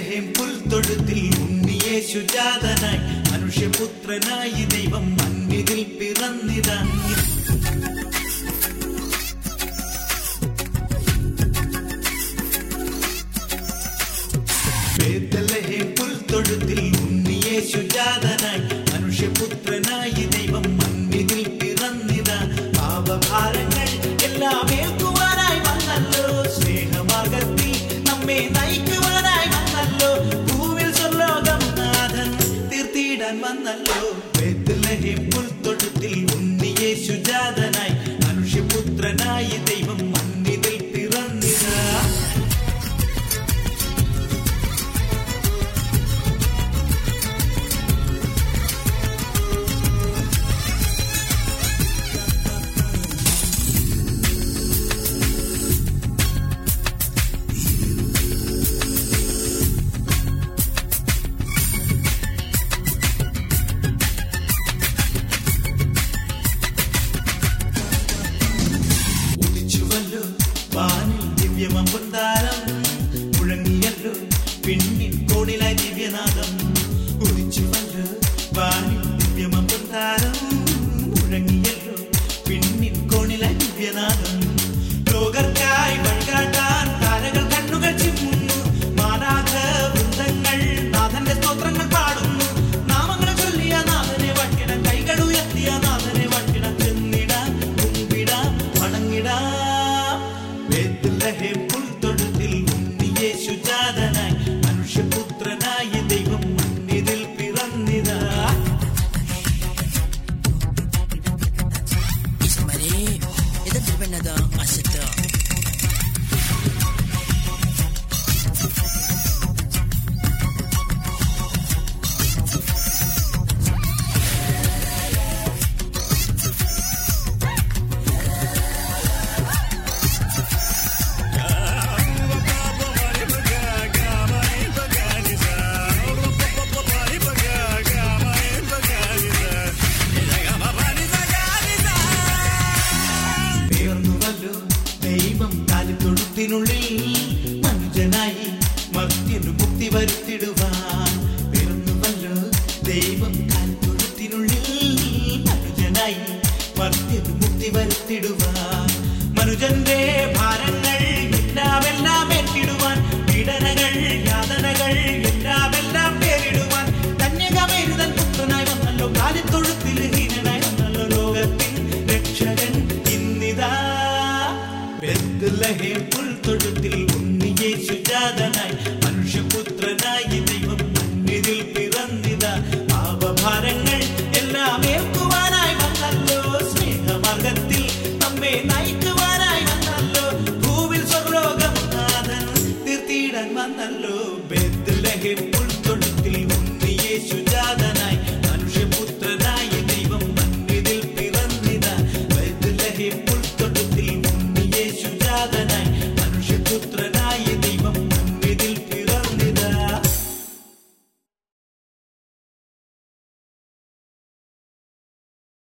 ബെത്ലഹേം പുൽത്തൊഴുത്തിൽ ഉണ്ണിയെ ശുചാതനായി മനുഷ്യപുത്രനായി ദൈവം മണ്ണിതിൽ പിറന്നിതാ ബേത്തലഹേം പുൽത്തൊഴുത്തിൽ ഉണ്ണിയെ ശുചാതനായി മനുഷ്യപുത്രനായി ദൈവം മണ്ണിതിൽ പിറന്നിതാ പാപഭാരങ്ങൾ എല്ലാം ഏൽക്കുവാനായി വന്നല്ലോ സ്നേഹമാർഗത്തിൽ നമ്മെ നയിക്കുവാനായി വന്നല്ലോ ഭൂവിൽ സ്വർലോകം നാഥൻ തീർത്തിടാൻ വന്നല്ലോ ബേത്തലഹേം പുൽത്തൊഴുത്തിൽ ഉണ്ണിയെ ശുചാതനായി മനുഷ്യപുത്രനായി ദൈവം മണ്ണിതിൽ പിറന്നിതാ ഉദിച്ചുവല്ലോ വാനിൽ ദിവ്യമമ്പുന്താരം മുഴങ്ങിയല്ലോ പിന്നിൻ കോണിലായി ദിവ്യനാദം ഉദിച്ചുവല്ലോ വാനിൽ ദിവ്യമമ്പുന്താരം മുഴങ്ങിയല്ലോ പിന്നിൻ കോണിലായി ദിവ്യനാദം ലോകർക്കായി വഴികാട്ടാൻ താരകൾ കണ്ണുകൾ ചിമ്മുന്നു മാനാഥ വൃന്ദങ്ങൾ നാഥന്റെ സ്തോത്രങ്ങൾ പാടുന്നു നാമങ്ങൾ ചൊല്ലിയ നാഥനെ വട്ടിടം കൈകൾ ഉയർത്തിയ നാഥനെ വട്ടിടം ചെന്നിടാം കുമ്പിടാം വണങ്ങിടാം ബേത്ലഹേം പുൽത്തൊഴുത്തിൽ ഉണ്ണിയെ ശുചാതനായി മനുഷ്യപുത്രനായി ദൈവം മണ്ണിതിൽ പിറന്നിതാ Ismael, ito tremendo aseto. നേർന്നുവല്ലോ ദൈവം കാലിത്തൊഴുത്തിനുള്ളിൽ മനുജനായി മർത്യനു മുക്തി വരുത്തിടുവാൻ പിറന്നുവല്ലോ ദൈവം കാലിത്തൊഴുത്തിനുള്ളിൽ മനുജനായി മർത്യനു മുക്തി വരുത്തിടുവാൻ മനുജന്റെ ഭാരങ്ങൾ എല്ലാമെല്ലാം ഏറ്റിടുവാൻ പീഡനകൾ യാതനകൾ എല്ലാമെല്ലാം പേരിടുവാൻ കന്യകമേരുതൻ പുത്രനായി വന്നല്ലോ കാലിത്തൊഴുത്തിൽ ഹീനനായി വന്നല്ലോ ലോകത്തിൽ രക്ഷകൻ ഇന്നിതാ ബെത്ലഹേം പുൽത്തൊഴുത്തിൽ ഉണ്ണിയെ ശുചാതനായി മനുഷ്യപുത്രനായി ദൈവം മണ്ണിതിൽ പിറന്നിതാ പാപഭാരങ്ങൾ എല്ലാം ഏൽക്കുവാനായി വന്നല്ലോ സ്നേഹമാർഗത്തിൽ നമ്മെ നയിക്കുവാനായി വന്നല്ലോ ഭൂവിൽ സ്വർലോകം നാഥൻ തീർത്തിടാൻ വന്നല്ലോ ബെത്ലഹേം പുൽ